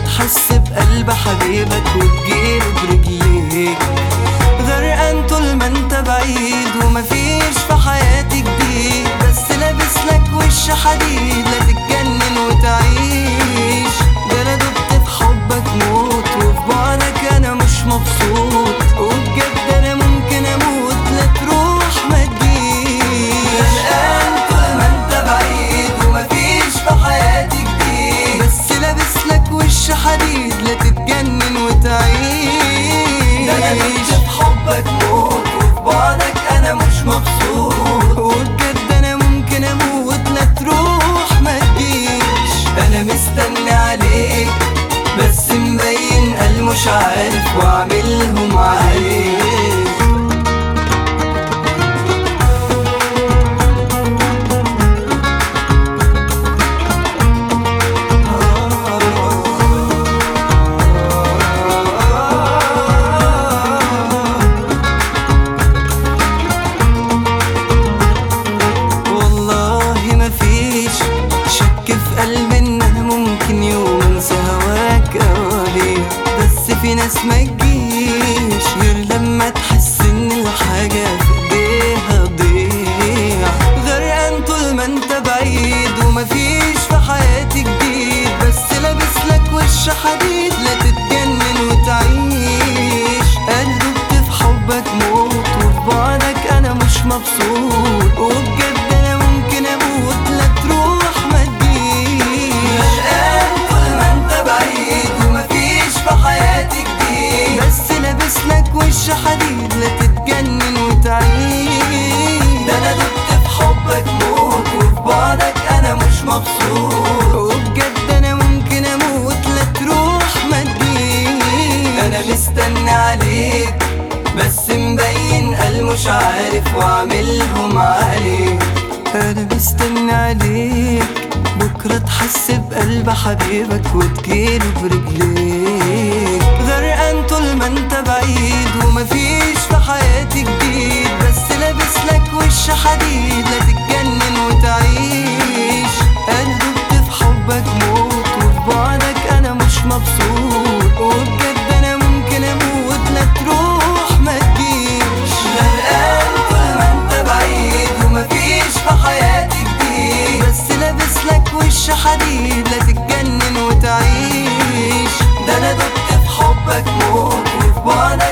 تحس بقلب حبيبك وتجيله برجليك غرقان طول ما انت بعيد ومفيش في حياتي جديد بس لابس لك وش حديد لا تتجنن وتعيش ده انا دبت في حبك موت وفي بعدك انا مش مبسوط وبجد انا ممكن اموت لا تروح ما تجيش غرقان طول ما انت بعيد ومفيش في حياتي جديد بس لابس لك وش حديد لا تتجنن وتعيش ده انا دبت في حبك موت وفي بعدك انا مش مبسوط وبجد انا ممكن اموت لا تروح ما تجيش انا مستني عليك بس مبين قال مش عارف واعملهم عليك والله مفيش شك في قلبي ان انا ممكن يوم انسى هواك او أبيع بس في ناس ما تجيش غير لما تحس ان الحاجة في ايديها تضيع غرقان طول ما انت بعيد ومفيش في حياتي جديد بس لابس لك وش حديد لا تتجنن وتعيش انا دبت في حبك موت وفي بعدك انا مش مبسوط وبجد انا ممكن اموت لا تروح ما تجيش غرقان طول ما انت بعيد ومفيش في حياتي جديد بس لابس لك وش حديد لا تتجنن وتعيش ده انا دبت في حبك موت وفي بعدك انا مش مبسوط وبجد انا ممكن اموت لا تروح ما تجيش انا مستني عليك بس مبين قال مش عارف واعملهم عليك انا مستني عليك بكرة تحس بقلب حبيبك وتجيله برجليك غرقان طول ما انت بعيد ومفيش في حياتي جديد بس لابس لك وش حديد لا تتجنن وتعيش انا دبت في حبك موت وفي بعدك انا مش مبسوط وبجد انا ممكن اموت لا تروح ما تجيش غرقان طول ما انت بعيد ومفيش في حياتي جديد بس لابس لك وش حديد لا تتجنن وتعيش ده انا دبت في حبك موت وفي بعدك